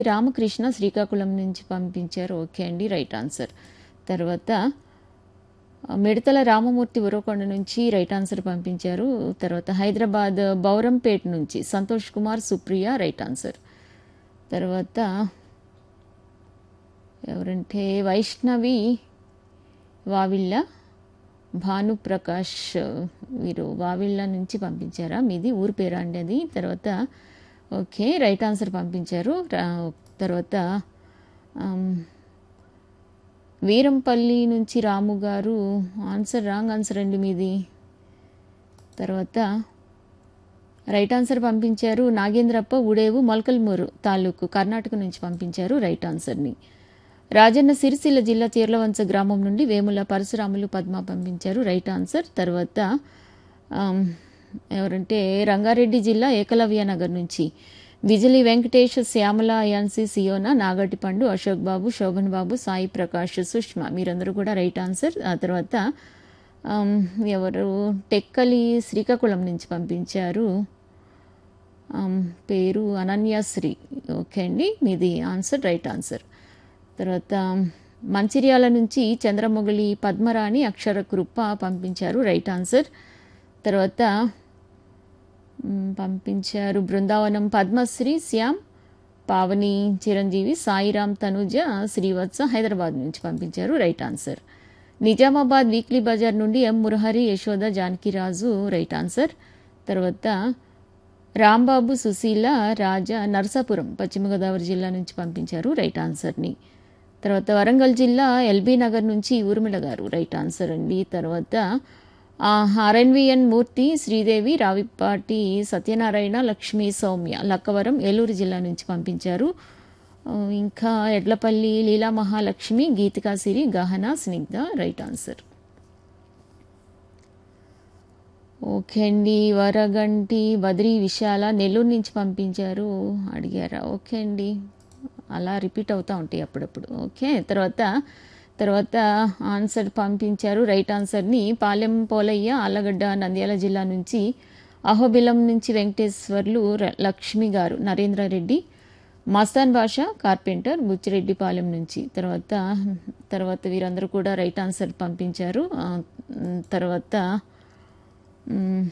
రామకృష్ణ శ్రీకాకుళం నుంచి పంపించారు ఓకే అండి రైట్ ఆన్సర్ తర్వాత ఆ, మిడతల రామమూర్తి ఉరవకొండ నుంచి రైట్ ఆన్సర్ పంపించారు తర్వాత హైదరాబాద్ బౌరంపేట్ నుంచి సంతోష్ కుమార్ సుప్రియ రైట్ ఆన్సర్ తర్వాత ఎవరంటే వైష్ణవి వావిళ్ళ భానుప్రకాష్ వీరు వావిళ్ళ నుంచి పంపించారా మీది ఊరి పేరా అండి అది తర్వాత ఓకే రైట్ ఆన్సర్ పంపించారు రా- తర్వాత ఆమ్, వీరంపల్లి నుంచి రాము గారు ఆన్సర్ రాంగ్ ఆన్సర్ అండి మీది తర్వాత రైట్ ఆన్సర్ పంపించారు నాగేంద్రప్ప ఉడేవు మొలకల్మూరు తాలూకు కర్ణాటక నుంచి పంపించారు రైట్ ఆన్సర్ని రాజన్న సిరిసిల్ల జిల్లా చీర్లవంచ గ్రామం నుండి వేముల పరశురాములు పద్మ పంపించారు రైట్ ఆన్సర్ తర్వాత ఆమ్, ఎవరంటే రంగారెడ్డి జిల్లా ఏకలవ్య నగర్ నుంచి విజలి వెంకటేష్ శ్యామల అయాన్సి సియోనా నాగటిపండు అశోక్ బాబు శోభన్ బాబు సాయి ప్రకాష్ సుష్మా మీరందరూ కూడా రైట్ ఆన్సర్ ఆ తర్వాత ఆమ్, ఎవరు టెక్కలి శ్రీకాకుళం నుంచి పంపించారు ఆమ్, పేరు అనన్యశ్రీ ఓకే అండి మీది ఆన్సర్ రైట్ ఆన్సర్ తర్వాత మంచిర్యాల నుంచి చంద్రమొగలి పద్మరాణి అక్షర కృప పంపించారు రైట్ ఆన్సర్ తర్వాత మ్, పంపించారు బృందావనం పద్మశ్రీ శ్యామ్ పావని చిరంజీవి సాయిరామ్ తనుజ శ్రీవత్స హైదరాబాద్ నుంచి పంపించారు రైట్ ఆన్సర్ నిజామాబాద్ వీక్లీ బజార్ నుండి M Murahari Yashoda Janakiraju right answer తర్వాత రాంబాబు సుశీల రాజా నర్సాపురం పశ్చిమ గోదావరి జిల్లా నుంచి పంపించారు రైట్ ఆన్సర్ని తర్వాత వరంగల్ జిల్లా ఎల్బీ నగర్ నుంచి ఊర్మిళ గారు రైట్ ఆన్సర్ అండి తర్వాత ఆ, ఆర్ఎన్విఎన్ మూర్తి శ్రీదేవి రావిపాటి సత్యనారాయణ లక్ష్మీ సౌమ్య లక్కవరం ఏలూరు జిల్లా నుంచి పంపించారు ఆ, ఇంకా Yedlapalli Leela Mahalakshmi Geethika Siri Gahana Snigdha right answer okay అండి వరగంటి బద్రి విశాల నెల్లూరు నుంచి పంపించారు అడిగారా ఓకే అండి అలా రిపీట్ అవుతూ ఉంటాయి అప్పుడప్పుడు ఓకే తర్వాత తర్వాత ఆన్సర్ పంపించారు రైట్ ఆన్సర్ని పాలెం పోలయ్య ఆలగడ్డ నంద్యాల జిల్లా నుంచి అహోబిలం నుంచి వెంకటేశ్వర్లు ర- లక్ష్మి గారు నరేంద్రారెడ్డి మస్తాన్ భాష కార్పెంటర్ బుచ్చిరెడ్డిపాలెం నుంచి తర్వాత తర్వాత వీరందరూ కూడా రైట్ ఆన్సర్ పంపించారు ఆ, తర్వాత మ్,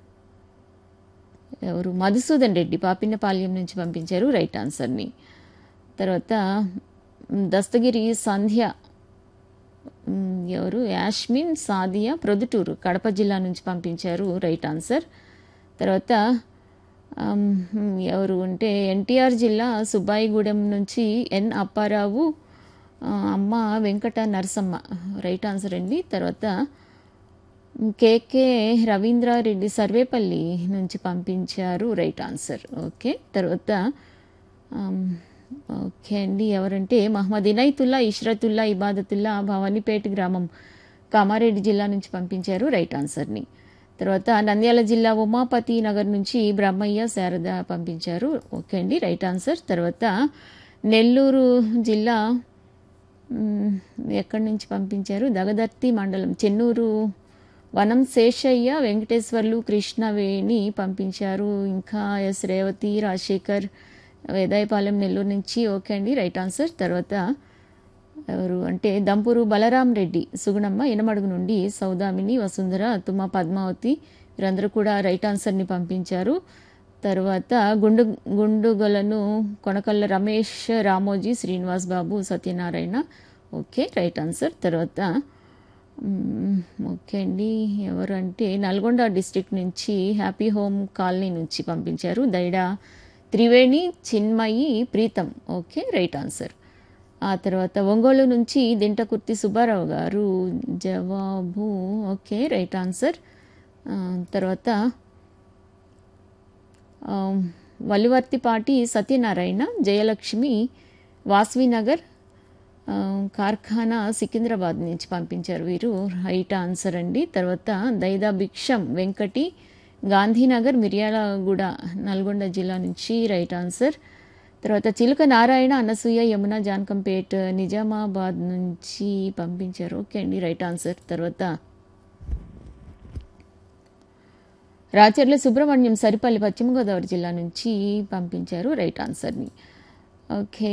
ఎవరు మధుసూదన్ రెడ్డి పాపిన్నపాలెం నుంచి పంపించారు రైట్ ఆన్సర్ని తర్వాత మ్, దస్తగిరి సంధ్య మ్, ఎవరు యాష్మిన్ సాదియా ప్రొద్దుటూరు కడప జిల్లా నుంచి పంపించారు రైట్ ఆన్సర్ తర్వాత ఆమ్, ఎవరు అంటే ఎన్టీఆర్ జిల్లా సుబ్బాయిగూడెం నుంచి ఎన్ అప్పారావు ఆ, అమ్మ వెంకట నరసమ్మ రైట్ ఆన్సర్ అండి తర్వాత కేకే రవీంద్రారెడ్డి సర్వేపల్లి నుంచి పంపించారు రైట్ ఆన్సర్ ఓకే తర్వాత ఆమ్, ఓకే అండి ఎవరంటే మహమ్మద్ ఇనైతుల్లా ఇష్రతుల్లా ఇబాదతుల్లా భవానీపేట గ్రామం కామారెడ్డి జిల్లా నుంచి పంపించారు రైట్ ఆన్సర్ని తర్వాత నంద్యాల జిల్లా ఉమాపతి నగర్ నుంచి బ్రహ్మయ్య శారద పంపించారు ఓకే అండి రైట్ ఆన్సర్ తర్వాత నెల్లూరు జిల్లా మ్, ఎక్కడి నుంచి పంపించారు దగదర్తి మండలం చెన్నూరు వనం శేషయ్య వెంకటేశ్వర్లు కృష్ణవేణి పంపించారు ఇంకా ఎస్ రేవతి రాజశేఖర్ వేదాయపాలెం నెల్లూరు నుంచి ఓకే అండి రైట్ ఆన్సర్ తర్వాత ఎవరు అంటే దంపూరు బలరాం రెడ్డి సుగుణమ్మ ఇనమడుగు నుండి సౌదామిని వసుంధర తుమ్మ పద్మావతి వీరందరూ కూడా రైట్ ఆన్సర్ని పంపించారు తర్వాత Gundu Gundugalanu Konakalla Ramesh Ramoji Srinivas Babu Satyanarayana okay right answer తర్వాత మ్మ్, ఓకే అండి ఎవరు అంటే నల్గొండ డిస్టిక్ నుంచి హ్యాపీ హోమ్ కాలనీ నుంచి పంపించారు Daida Triveni Chinmayi Preetham okay right answer ఆ తర్వాత ఒంగోలు నుంచి దింటకుర్తి సుబ్బారావు గారు జవాబు ఓకే రైట్ ఆన్సర్ ఆ, తర్వాత ఆ, వలివర్తిపాటి సత్యనారాయణ జయలక్ష్మి వాస్వినగర్ ఆ, కార్ఖానా సికింద్రాబాద్ నుంచి పంపించారు వీరు రైట్ ఆన్సర్ అండి తర్వాత దైదా భిక్షం వెంకటి గాంధీనగర్ మిర్యాలగూడ నల్గొండ జిల్లా నుంచి రైట్ ఆన్సర్ తర్వాత చిలుక నారాయణ అనసూయ యమున జానకంపేట్ నిజామాబాద్ నుంచి పంపించారు ఓకే అండి రైట్ ఆన్సర్ తర్వాత రాచర్ల సుబ్రహ్మణ్యం సరిపల్లి పశ్చిమ గోదావరి జిల్లా నుంచి పంపించారు రైట్ ఆన్సర్ని ఓకే